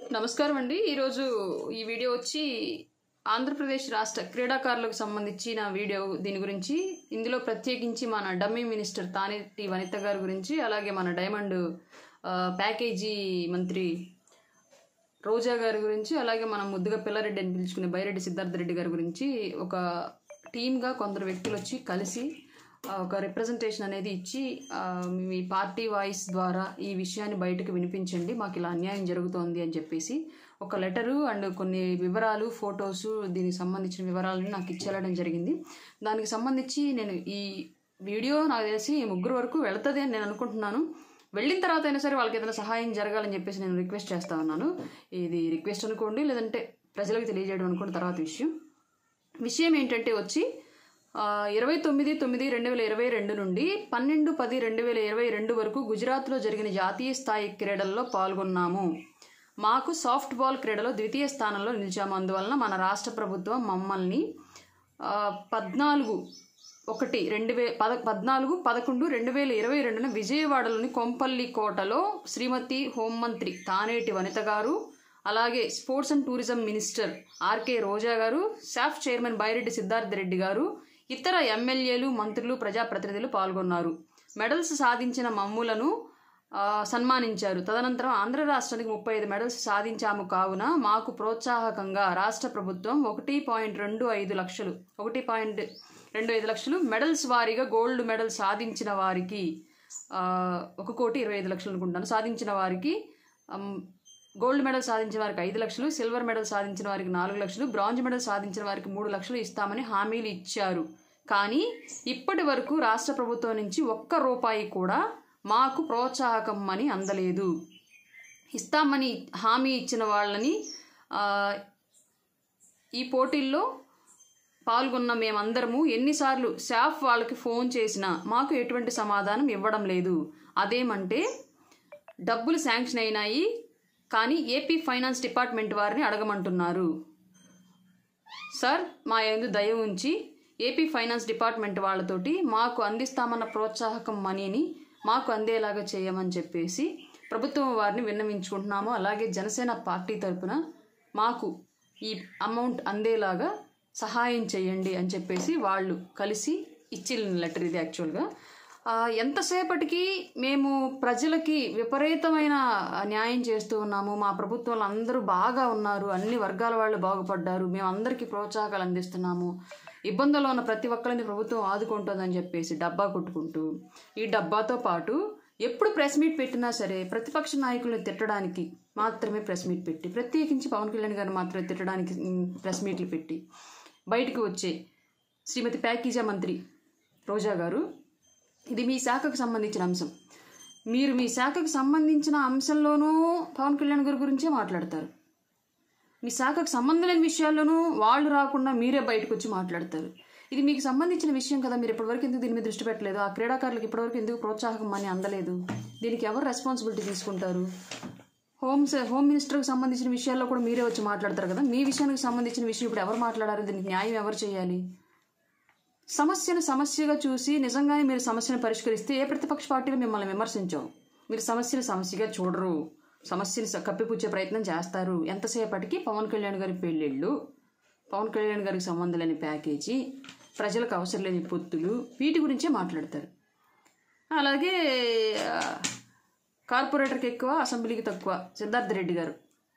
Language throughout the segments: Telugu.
నమస్కారం అండి ఈరోజు ఈ వీడియో వచ్చి ఆంధ్రప్రదేశ్ రాష్ట్ర క్రీడాకారులకు సంబంధించిన వీడియో దీని గురించి ఇందులో ప్రత్యేకించి మన డమ్మీ మినిస్టర్ తానేటి వనిత గారి గురించి అలాగే మన డైమండ్ ఆ, ప్యాకేజీ మంత్రి రోజా గారి గురించి అలాగే మనం ముద్దుగా పిల్లారెడ్డి అని పిలుచుకునే బైరెడ్డి సిద్ధార్థ రెడ్డి గారి గురించి ఒక టీమ్గా కొందరు వ్యక్తులు వచ్చి కలిసి ఆ, ఒక రిప్రజెంటేషన్ అనేది ఇచ్చి ఆ, మీ పార్టీ వాయిస్ ద్వారా ఈ విషయాన్ని బయటకు వినిపించండి మాకు ఇలా అన్యాయం జరుగుతోంది అని చెప్పేసి ఒక లెటరు అండ్ కొన్ని వివరాలు ఫొటోస్ దీనికి సంబంధించిన వివరాలను నాకు ఇచ్చేయడం జరిగింది దానికి సంబంధించి నేను ఈ వీడియో నాకు తెలిసి ఈ ముగ్గురు వరకు వెళుతుంది అని నేను అనుకుంటున్నాను వెళ్ళిన తర్వాత అయినా సరే వాళ్ళకి ఏదైనా సహాయం జరగాలని చెప్పేసి నేను రిక్వెస్ట్ చేస్తా ఉన్నాను ఇది రిక్వెస్ట్ అనుకోండి లేదంటే ప్రజలకు తెలియజేయడం అనుకోండి తర్వాత విషయం విషయం ఏంటంటే వచ్చి ఆ, ఇరవై తొమ్మిది తొమ్మిది రెండు వేల ఇరవై రెండు నుండి పన్నెండు పది రెండు వేల ఇరవై రెండు వరకు గుజరాత్లో జరిగిన జాతీయ స్థాయి క్రీడల్లో పాల్గొన్నాము మాకు సాఫ్ట్ బాల్ క్రీడలో ద్వితీయ స్థానంలో నిలిచాము అందువలన మన రాష్ట్ర ప్రభుత్వం మమ్మల్ని ఆ, పద్నాలుగు ఒకటి రెండు వే పద పద్నాలుగు పదకొండు రెండు వేల ఇరవై రెండున విజయవాడలోని కొంపల్లి కోటలో శ్రీమతి హోంమంత్రి తానేటి వనిత గారు అలాగే sports and tourism minister RK Roja garu SAAP chairman Byreddy Siddhartha Reddy గారు ఇతర ఎమ్మెల్యేలు మంత్రులు ప్రజాప్రతినిధులు పాల్గొన్నారు మెడల్స్ సాధించిన మమ్ములను ఆ, సన్మానించారు తదనంతరం ఆంధ్ర రాష్ట్రానికి ముప్పై ఐదు మెడల్స్ సాధించాము కావున మాకు ప్రోత్సాహకంగా రాష్ట్ర ప్రభుత్వం ఒకటి పాయింట్ రెండు ఐదు లక్షలు ఒకటి పాయింట్ రెండు ఐదు లక్షలు మెడల్స్ వారీగా గోల్డ్ మెడల్ సాధించిన వారికి ఆ, ఒక కోటి ఇరవై ఐదు లక్షలు అనుకుంటాను సాధించిన వారికి అమ్, గోల్డ్ మెడల్ సాధించిన వారికి ఐదు లక్షలు సిల్వర్ మెడల్ సాధించిన వారికి నాలుగు లక్షలు బ్రాంజ్ మెడల్ సాధించిన వారికి మూడు లక్షలు ఇస్తామని హామీలు ఇచ్చారు కానీ ఇప్పటి వరకు రాష్ట్ర ప్రభుత్వం నుంచి ఒక్క రూపాయి కూడా మాకు ప్రోత్సాహకం అని అందలేదు ఇస్తామని హామీ ఇచ్చిన వాళ్ళని ఆ, ఈ పోటీల్లో పాల్గొన్న మేమందరము ఎన్నిసార్లు స్టాఫ్ వాళ్ళకి ఫోన్ చేసినా మాకు ఎటువంటి సమాధానం ఇవ్వడం లేదు అదేమంటే డబ్బులు శాంక్షన్ అయినాయి కానీ ఏపీ ఫైనాన్స్ డిపార్ట్మెంట్ వారిని అడగమంటున్నారు సార్ మా యందు దయ ఉంచి ఏపీ ఫైనాన్స్ డిపార్ట్మెంట్ వాళ్ళతోటి మాకు అందిస్తామన్న ప్రోత్సాహకం మనీని మాకు అందేలాగా చేయమని చెప్పేసి ప్రభుత్వం వారిని విన్నవించుకుంటున్నాము అలాగే జనసేన పార్టీ తరపున మాకు ఈ అమౌంట్ అందేలాగా సహాయం చేయండి అని చెప్పేసి వాళ్ళు కలిసి ఇచ్చిన లెటర్ ఇది యాక్చువల్గా ఆ, ఎంతసేపటికి మేము ప్రజలకి విపరీతమైన న్యాయం చేస్తూ ఉన్నాము మా ప్రభుత్వాలు అందరూ బాగా ఉన్నారు అన్ని వర్గాల వాళ్ళు బాగుపడ్డారు మేము అందరికీ ప్రోత్సాహకాలు అందిస్తున్నాము ఇబ్బందుల్లో ఉన్న ప్రతి ఒక్కరిని ప్రభుత్వం ఆదుకుంటుందని చెప్పేసి డబ్బా కొట్టుకుంటూ ఈ డబ్బాతో పాటు ఎప్పుడు ప్రెస్ మీట్ పెట్టినా సరే ప్రతిపక్ష నాయకులను తిట్టడానికి మాత్రమే ప్రెస్ మీట్ పెట్టి ప్రత్యేకించి పవన్ కళ్యాణ్ గారిని మాత్రమే తిట్టడానికి ఉమ్, ప్రెస్ మీట్లు పెట్టి బయటకు వచ్చే శ్రీమతి ప్యాకేజా మంత్రి రోజా గారు ఇది మీ శాఖకు సంబంధించిన అంశం మీరు మీ శాఖకు సంబంధించిన అంశంలోనూ పవన్ కళ్యాణ్ గారి గురించే మాట్లాడతారు మీ శాఖకు సంబంధం లేని విషయాల్లోనూ వాళ్ళు రాకుండా మీరే బయటకు వచ్చి మాట్లాడతారు ఇది మీకు సంబంధించిన విషయం కదా మీరు ఇప్పటివరకు ఎందుకు దీని మీద దృష్టి పెట్టలేదు ఆ క్రీడాకారులకు ఇప్పటివరకు ఎందుకు ప్రోత్సాహకం అని అందలేదు దీనికి ఎవరు రెస్పాన్సిబిలిటీ తీసుకుంటారు హోమ్ స- హోమ్ మినిస్టర్కి సంబంధించిన విషయాల్లో కూడా మీరే వచ్చి మాట్లాడతారు కదా మీ విషయానికి సంబంధించిన విషయం ఇప్పుడు ఎవరు మాట్లాడారు దీనికి న్యాయం ఎవరు చేయాలి సమస్యను సమస్యగా చూసి నిజంగానే మీరు సమస్యను పరిష్కరిస్తే ఏ ప్రతిపక్ష పార్టీలు మిమ్మల్ని విమర్శించవు మీరు సమస్యను సమస్యగా చూడరు సమస్యని స- కప్పిపుచ్చే ప్రయత్నం చేస్తారు ఎంతసేపటికి పవన్ కళ్యాణ్ గారి పెళ్ళిళ్ళు పవన్ కళ్యాణ్ గారికి సంబంధం లేని ప్యాకేజీ ప్రజలకు అవసరం లేని పొత్తులు వీటి గురించే మాట్లాడతారు అలాగే ఆ, కార్పొరేటర్కి ఎక్కువ అసెంబ్లీకి తక్కువ సిద్ధార్థ రెడ్డి గారు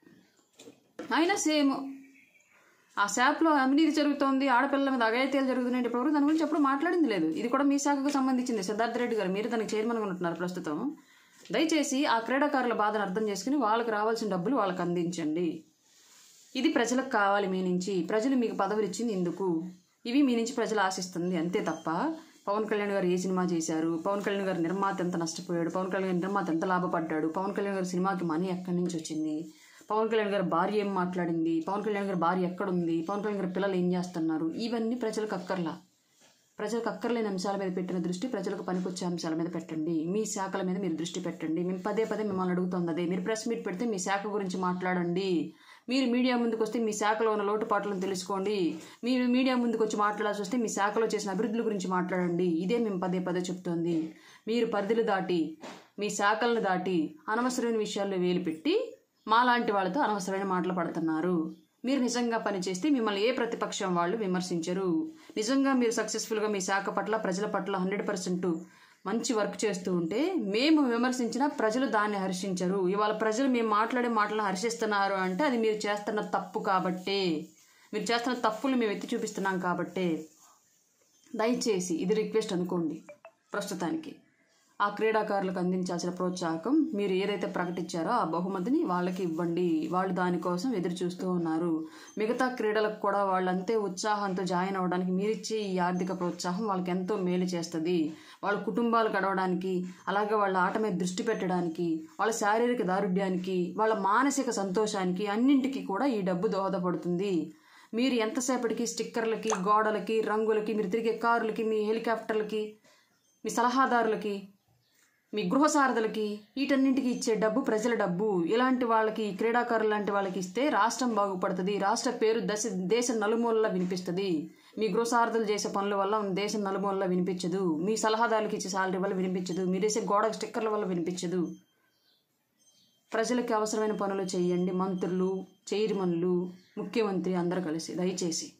ఆయన సేమ్ ఆ శాప్లో అవినీతి జరుగుతోంది ఆడపిల్లల మీద అఘాయిత్యాలు జరుగుతున్నాయి ఇప్పటివరకు దాని గురించి ఎప్పుడు మాట్లాడింది లేదు ఇది కూడా మీ శాఖకు సంబంధించింది సిద్ధార్థ రెడ్డి గారు మీరు దానికి చైర్మన్గా ఉంటున్నారు ప్రస్తుతం దయచేసి ఆ క్రీడాకారుల బాధను అర్థం చేసుకుని వాళ్ళకి రావాల్సిన డబ్బులు వాళ్ళకి అందించండి ఇది ప్రజలకు కావాలి మీ నుంచి ప్రజలు మీకు పదవులు ఇచ్చింది ఎందుకు ఇవి మీ నుంచి ప్రజలు ఆశిస్తుంది అంతే తప్ప పవన్ కళ్యాణ్ గారు ఏ సినిమా చేశారు పవన్ కళ్యాణ్ గారు నిర్మాత ఎంత నష్టపోయాడు పవన్ కళ్యాణ్ గారి నిర్మాత ఎంత లాభపడ్డాడు పవన్ కళ్యాణ్ గారి సినిమాకి మనీ ఎక్కడి నుంచి వచ్చింది పవన్ కళ్యాణ్ గారి భార్య ఏం మాట్లాడింది పవన్ కళ్యాణ్ గారి భార్య ఎక్కడుంది పవన్ కళ్యాణ్ గారి పిల్లలు ఏం చేస్తున్నారు ఇవన్నీ ప్రజలకు అక్కర్లా ప్రజలకు అక్కర్లేని అంశాల మీద పెట్టిన దృష్టి ప్రజలకు పనికొచ్చే అంశాల మీద పెట్టండి మీ శాఖల మీద మీరు దృష్టి పెట్టండి మేము పదే పదే మిమ్మల్ని అడుగుతుంది అదే మీరు ప్రెస్ మీట్ పెడితే మీ శాఖ గురించి మాట్లాడండి మీరు మీడియా ముందుకు వస్తే మీ శాఖలో ఉన్న లోటుపాట్లను తెలుసుకోండి మీరు మీడియా ముందుకు వచ్చి మాట్లాడాల్సి వస్తే మీ శాఖలో చేసిన అభివృద్ధుల గురించి మాట్లాడండి ఇదే మేము పదే పదే చెప్తోంది మీరు పరిధులు దాటి మీ శాఖలను దాటి అనవసరమైన విషయాల్లో వేలు పెట్టి మాలాంటి వాళ్ళతో అనవసరమైన మాటలు పడుతున్నారు మీరు నిజంగా పనిచేస్తే మిమ్మల్ని ఏ ప్రతిపక్షం వాళ్ళు విమర్శించరు నిజంగా మీరు సక్సెస్ఫుల్గా మీ శాఖ పట్ల ప్రజల పట్ల హండ్రెడ్ పర్సెంట్ మంచి వర్క్ చేస్తూ ఉంటే మేము విమర్శించిన ప్రజలు దాన్ని హర్షించరు ఇవాళ ప్రజలు మేము మాట్లాడే మాటలను హర్షిస్తున్నారు అంటే అది మీరు చేస్తున్న తప్పు కాబట్టే మీరు చేస్తున్న తప్పులు మేము ఎత్తి చూపిస్తున్నాం కాబట్టే దయచేసి ఇది రిక్వెస్ట్ అనుకోండి ప్రస్తుతానికి ఆ క్రీడాకారులకు అందించాల్సిన ప్రోత్సాహకం మీరు ఏదైతే ప్రకటించారో ఆ బహుమతిని వాళ్ళకి ఇవ్వండి వాళ్ళు దానికోసం ఎదురు చూస్తూ ఉన్నారు మిగతా క్రీడలకు కూడా వాళ్ళు అంతే ఉత్సాహంతో జాయిన్ అవ్వడానికి మీరిచ్చే ఈ ఆర్థిక ప్రోత్సాహం వాళ్ళకి ఎంతో మేలు చేస్తుంది వాళ్ళ కుటుంబాలు గడవడానికి అలాగే వాళ్ళ ఆట మీద దృష్టి పెట్టడానికి వాళ్ళ శారీరక దారుఢ్యానికి వాళ్ళ మానసిక సంతోషానికి అన్నింటికి కూడా ఈ డబ్బు దోహదపడుతుంది మీరు ఎంతసేపటికి స్టిక్కర్లకి గోడలకి రంగులకి మీరు తిరిగే కారులకి మీ హెలికాప్టర్లకి మీ సలహాదారులకి మీ గృహ సారథులకి వీటన్నింటికి ఇచ్చే డబ్బు ప్రజల డబ్బు ఇలాంటి వాళ్ళకి క్రీడాకారులు లాంటి వాళ్ళకి ఇస్తే రాష్ట్రం బాగుపడుతుంది రాష్ట్ర పేరు దశ దేశ నలుమూలలా వినిపిస్తుంది మీ గృహ సారథులు చేసే పనుల వల్ల దేశం నలుమూలలా వినిపించదు మీ సలహాదారులకి ఇచ్చే సాలరీ వల్ల వినిపించదు మీరు వేసే గోడ స్టిక్కర్ల వల్ల వినిపించదు ప్రజలకి అవసరమైన పనులు చేయండి మంత్రులు చైర్మన్లు ముఖ్యమంత్రి అందరూ కలిసి దయచేసి